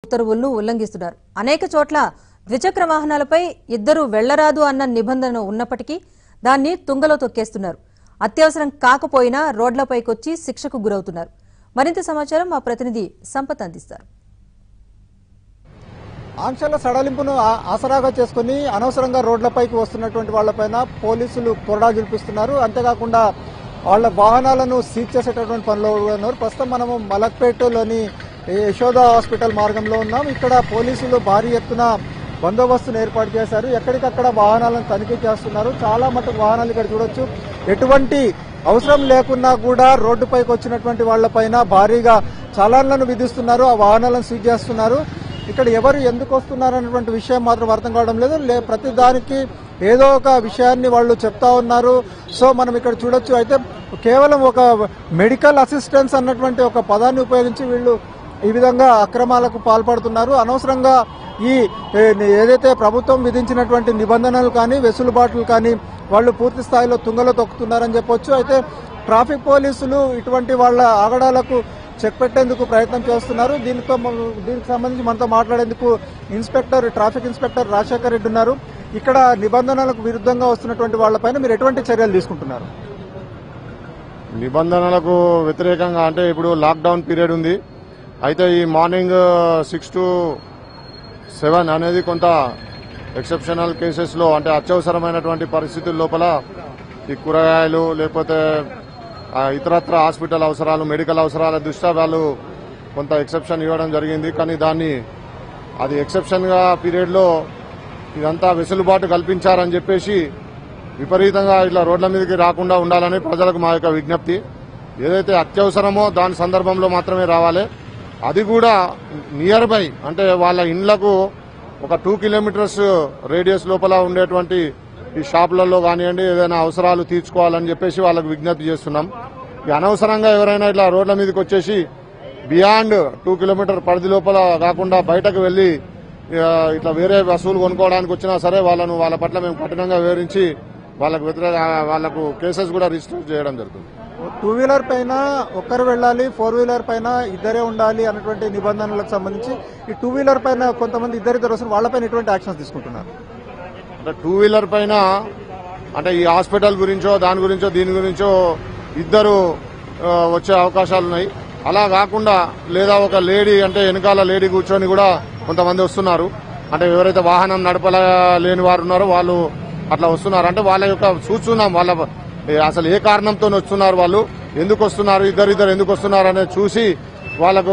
ఉత్తర్వులను ఉల్లంఘిస్తున్నారు అనేక చోట్ల ద్విచక్ర వాహనాలపై ఇద్దరు వెళ్లరాదు అన్న నిబంధన ఉన్నప్పటికీ దాన్ని తుంగలో తొక్కేస్తున్నారు అత్యవసరం కాకపోయినా రోడ్లపైకొచ్చి శిక్షకు గురవుతున్నారు మరింత సమాచారం మా ప్రతినిధి సంపత్ అందిస్తారు ఆంక్షల సడలింపును ఆ- ఆసరాగా చేసుకుని అనవసరంగా రోడ్లపైకి వస్తున్నటువంటి వాళ్లపైన పోలీసులు కొరడా జులిపిస్తున్నారు అంతేకాకుండా వాళ్ళ వాహనాలను సీజ్ చేసేటటువంటి పనిలో ఉన్నారు ప్రస్తుతం మనము మలక్పేటలోని యశోద హాస్పిటల్ మార్గంలో ఉన్నాం ఇక్కడ పోలీసులు భారీ ఎత్తున బందోబస్తును ఏర్పాటు చేశారు ఎక్కడికక్కడ వాహనాలను తనిఖీ చేస్తున్నారు చాలా మటుకు వాహనాలు ఇక్కడ చూడొచ్చు ఎటువంటి అవసరం లేకున్నా కూడా రోడ్డుపైకి వచ్చినటువంటి వాళ్లపైన భారీగా చలాన్లను విధిస్తున్నారు ఆ వాహనాలను సీజ్ చేస్తున్నారు ఇక్కడ ఎవరు ఎందుకు వస్తున్నారు అన్నటువంటి విషయం మాత్రం అర్థం కావడం లేదు లే ప్రతి దానికి ఏదో ఒక విషయాన్ని వాళ్ళు చెప్తా ఉన్నారు సో మనం ఇక్కడ చూడొచ్చు అయితే కేవలం ఒక మెడికల్ అసిస్టెన్స్ అన్నటువంటి ఒక పదాన్ని ఉపయోగించి వీళ్ళు ఈ విధంగా అక్రమాలకు పాల్పడుతున్నారు అనవసరంగా ఈ ఏ, ఏదైతే ప్రభుత్వం విధించినటువంటి నిబంధనలు కానీ వెసులుబాట్లు కానీ వాళ్ళు పూర్తి స్థాయిలో తుంగలో తొక్కుతున్నారని చెప్పొచ్చు అయితే ట్రాఫిక్ పోలీసులు ఇటువంటి వాళ్ళ ఆగడాలకు చెక్ పెట్టేందుకు ప్రయత్నం చేస్తున్నారు దీనితో మ- దీనికి సంబంధించి మనతో మాట్లాడేందుకు inspector traffic inspector Rajasekhar Reddy ఉన్నారు ఇక్కడ నిబంధనలకు విరుద్ధంగా వస్తున్నటువంటి వాళ్ళపైన మీరు ఎటువంటి చర్యలు తీసుకుంటున్నారు నిబంధనలకు వ్యతిరేకంగా అంటే ఇప్పుడు లాక్డౌన్ పీరియడ్ ఉంది అయితే ఈ మార్నింగ్ సిక్స్ టు సెవెన్ అనేది కొంత ఎక్సెప్షనల్ కేసెస్లో అంటే అత్యవసరమైనటువంటి పరిస్థితుల లోపల ఈ కూరగాయలు లేకపోతే ఆ, ఇతరత్ర హాస్పిటల్ అవసరాలు మెడికల్ అవసరాల దృష్ట్యా వాళ్ళు కొంత ఎక్సెప్షన్ ఇవ్వడం జరిగింది కానీ దాన్ని అది ఎక్సెప్షన్గా పీరియడ్లో ఇదంతా వెసులుబాటు కల్పించారని చెప్పేసి విపరీతంగా ఇట్లా రోడ్ల మీదకి రాకుండా ఉండాలని ప్రజలకు మా యొక్క విజ్ఞప్తి ఏదైతే అత్యవసరమో దాని సందర్భంలో మాత్రమే రావాలి అది కూడా నియర్ బై అంటే వాళ్ళ ఇండ్లకు ఒక టూ కిలోమీటర్స్ రేడియస్ లోపల ఉండేటువంటి ఈ షాపులలో కానివ్వండి ఏదైనా అవసరాలు తీర్చుకోవాలని చెప్పేసి వాళ్ళకు విజ్ఞప్తి చేస్తున్నాం ఈ అనవసరంగా ఎవరైనా ఇట్లా రోడ్ల మీదకి వచ్చేసి బియాండ్ టూ కిలోమీటర్ పరిధి లోపల కాకుండా బయటకు వెళ్లి ఆ, ఇట్లా వేరే వస్తువులు కొనుక్కోవడానికి వచ్చినా సరే వాళ్ళను వాళ్ళ పట్ల మేము కఠినంగా వివరించి వాళ్ళకు వ్యతిరేక వాళ్ళకు కేసెస్ కూడా రిజిస్టర్ చేయడం జరుగుతుంది టూ వీలర్ పైన ఒక్కరు వెళ్ళాలి ఫోర్ వీలర్ పైన ఇద్దరే ఉండాలి అన్నటువంటి నిబంధనలకు సంబంధించి ఈ టూ వీలర్ పైన కొంతమంది ఇద్దరిద్దరు వస్తారు వాళ్ళపైన ఎటువంటి యాక్షన్స్ తీసుకుంటున్నారు అంటే టూ వీలర్ పైన అంటే ఈ హాస్పిటల్ గురించో దాని గురించో దీని గురించో ఇద్దరు ఆ, వచ్చే అవకాశాలు ఉన్నాయి అలా కాకుండా లేదా ఒక లేడీ అంటే వెనకాల లేడీ కూర్చొని కూడా కొంతమంది వస్తున్నారు అంటే ఎవరైతే వాహనం నడపలేని వారు ఉన్నారో వాళ్ళు అట్లా వస్తున్నారు అంటే వాళ్ళ యొక్క చూస్తున్నాం వాళ్ళ ఏ, అసలు ఏ కారణంతో వస్తున్నారు వాళ్ళు ఎందుకు వస్తున్నారు ఇద్దరు ఇద్దరు ఎందుకు వస్తున్నారు అనేది చూసి వాళ్ళకు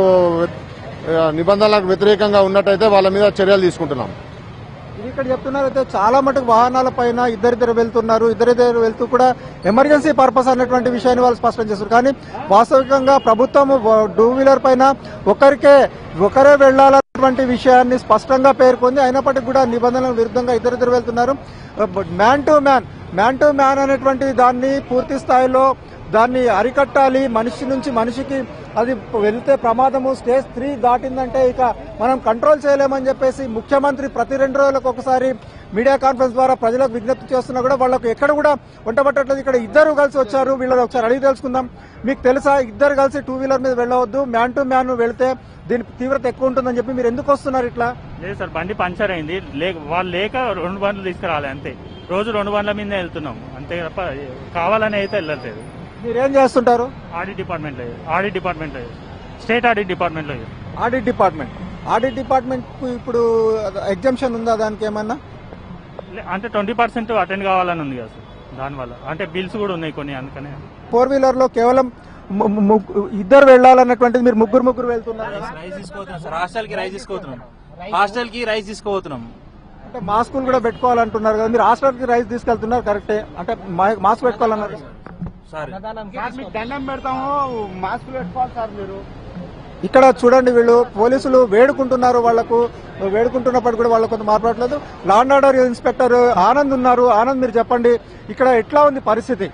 ఆ, నిబంధనలకు వ్యతిరేకంగా ఉన్నట్టయితే వాళ్ళ మీద చర్యలు తీసుకుంటున్నాం ఇది ఇక్కడ చెప్తున్నారు అయితే చాలా మటుకు వాహనాల పైన ఇద్దరిద్దరు వెళ్తున్నారు ఇద్దరిద్దరు వెళ్తూ కూడా ఎమర్జెన్సీ పర్పస్ అన్నటువంటి విషయాన్ని వాళ్ళు స్పష్టం చేస్తారు కానీ వాస్తవికంగా ప్రభుత్వం టూ వీలర్ పైన ఒకరికే ఒకరే వెళ్లాలన్నటువంటి విషయాన్ని స్పష్టంగా పేర్కొంది అయినప్పటికీ కూడా నిబంధనలకు విరుద్ధంగా ఇద్దరిద్దరు వెళ్తున్నారు man to man man to man అనేటువంటి దాన్ని పూర్తి స్థాయిలో దాన్ని అరికట్టాలి మనిషి నుంచి మనిషికి అది వెళ్తే ప్రమాదము స్టేజ్ త్రీ దాటిందంటే ఇక మనం కంట్రోల్ చేయలేమని చెప్పేసి ముఖ్యమంత్రి ప్రతి రెండు రోజులకు ఒకసారి మీడియా కాన్ఫరెన్స్ ద్వారా ప్రజలకు విజ్ఞప్తి చేస్తున్నా కూడా వాళ్ళకు ఎక్కడ కూడా వంటపట్టట్లేదు ఇక్కడ ఇద్దరు కలిసి వచ్చారు వీళ్ళని ఒకసారి అడిగి తెలుసుకుందాం మీకు తెలుసా ఇద్దరు కలిసి టూ వీలర్ మీద వెళ్ళవద్దు మ్యాన్ టు మ్యాన్ వెళ్తే దీని తీవ్రత ఎక్కువ ఉంటుందని చెప్పి మీరు ఎందుకు వస్తున్నారు ఇట్లా లేదు సార్ బండి పంచర్ అయింది లేక వాళ్ళు లేక రెండు బండ్లు తీసుకురావాలి అంతే రోజు రెండు బండ్ల మీదే వెళ్తున్నాం అంతే తప్ప కావాలని అయితే వెళ్ళట్లేదు మీరు ఏం చేస్తుంటారు ఆడిట్ డిపార్ట్మెంట్ లేదు ఆడిట్ డిపార్ట్మెంట్ లేదు స్టేట్ ఆడిట్ డిపార్ట్మెంట్ లేదు ఆడిట్ డిపార్ట్మెంట్ ఆడిట్ డిపార్ట్మెంట్ కు ఇప్పుడు ఎగ్జామ్షన్ ఉందా దానికి ఏమన్నా లే- అంటే ట్వంటీ పర్సెంట్ అటెండ్ కావాలని ఉంది కదా సార్ దానివల్ల అంటే బిల్స్ కూడా ఉన్నాయి కొన్ని అందుకనే ఫోర్ వీలర్ లో కేవలం ము- ము- ఇద్దరు వెళ్ళాలన్నటువంటిది మీరు ముగ్గురు ముగ్గురు వెళ్తున్నారు కదా? రైస్ తీసుకోవతున్నాం సార్ హాస్టల్ కి రైస్ తీసుకోవతున్నాం హాస్టల్ కి రైస్ తీసుకోవతున్నాం అంటే మాస్కులు కూడా పెట్టుకోవాలంటున్నారు కదా మీరు హాస్టల్ కి రైస్ తీసుకెళ్తున్నారు కరెక్టే అంటే మా- మాస్క్ పెట్టుకోవాలన్నారు సార్ ఇక్కడ చూడండి వీళ్ళు పోలీసులు వేడుకుంటున్నారు వాళ్లకు వేడుకుంటున్నప్పుడు కూడా వాళ్ళకు కొంత మాట్లాడలేదు law and order inspector Anand ఉన్నారు ఆనంద్ మీరు చెప్పండి ఇక్కడ ఎట్లా ఉంది పరిస్థితి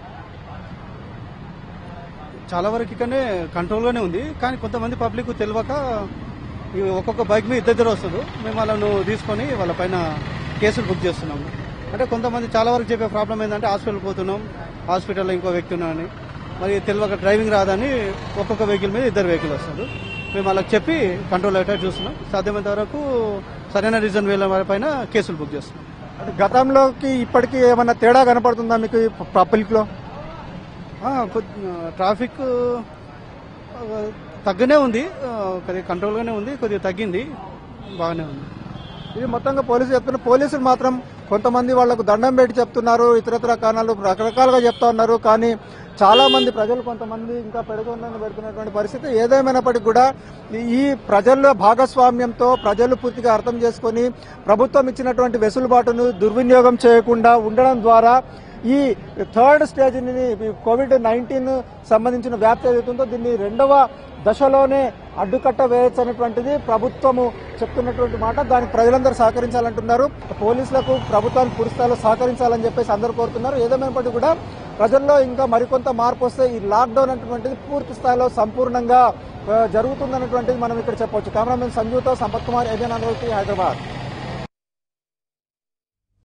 చాలా వరకు ఇక్కడనే కంట్రోల్గానే ఉంది కానీ కొంతమంది పబ్లిక్ తెలియక ఈ ఒక్కొక్క బైక్ మీద ఇద్దరు వస్తుంది మేము వాళ్ళను తీసుకొని వాళ్ళ పైన కేసులు బుక్ చేస్తున్నాము అంటే కొంతమంది చాలా వరకు చెప్పే ప్రాబ్లం ఏంటంటే హాస్పిటల్ పోతున్నాం హాస్పిటల్లో ఇంకో వ్యక్తి ఉన్నాడని మరి తెలియక డ్రైవింగ్ రాదని ఒక్కొక్క వెహికల్ మీద ఇద్దరు వెహికల్ వస్తారు మేము వాళ్ళకి చెప్పి కంట్రోల్ అయ్యేటట్టు చూస్తున్నాం సాధ్యమైనంత వరకు సరైన రీజన్ వీళ్ళ పైన కేసులు బుక్ చేస్తున్నాం అంటే గతంలోకి ఇప్పటికీ ఏమన్నా తేడా కనపడుతుందా మీకు పబ్లిక్ లో ఆ, కొద్- ఆ, ట్రాఫిక్ ఆ, తగ్గనే ఉంది ఆ, కొద్దిగా కంట్రోల్గానే ఉంది కొద్దిగా తగ్గింది బాగానే ఉంది ఇది మొత్తంగా పోలీసులు చెప్తున్న పోలీసులు మాత్రం కొంతమంది వాళ్లకు దండం పెట్టి చెప్తున్నారు ఇతరత్ర కారణాలు రకరకాలుగా చెప్తా ఉన్నారు కానీ చాలా మంది ప్రజలు కొంతమంది ఇంకా పెడుతుందని పెడుతున్నటువంటి పరిస్థితి ఏదేమైనప్పటికీ కూడా ఈ- ఈ ప్రజల భాగస్వామ్యంతో ప్రజలు పూర్తిగా అర్థం చేసుకొని ప్రభుత్వం ఇచ్చినటువంటి వెసులుబాటును దుర్వినియోగం చేయకుండా ఉండడం ద్వారా ఈ థర్డ్ స్టేజ్ని కోవిడ్ నైన్టీన్ సంబంధించిన వ్యాప్తి ఏదైతుందో దీన్ని రెండవ దశలోనే అడ్డుకట్ట వేయచ్చు అనేటువంటిది ప్రభుత్వము చెప్తున్నటువంటి మాట దానికి ప్రజలందరూ సహకరించాలంటున్నారు పోలీసులకు ప్రభుత్వానికి పూర్తి స్థాయిలో సహకరించాలని చెప్పేసి అందరూ కోరుతున్నారు ఏదేమైనప్పటికీ కూడా ప్రజల్లో ఇంకా మరికొంత మార్పు వస్తే ఈ లాక్డౌన్ అనేటువంటిది పూర్తి స్థాయిలో సంపూర్ణంగా ఆ, జరుగుతుందన్నటువంటిది మనం ఇక్కడ చెప్పొచ్చు కెమెరామెన్ సంజీవ్తో సంపత్ కుమార్ ఏబిఎన్ హైదరాబాద్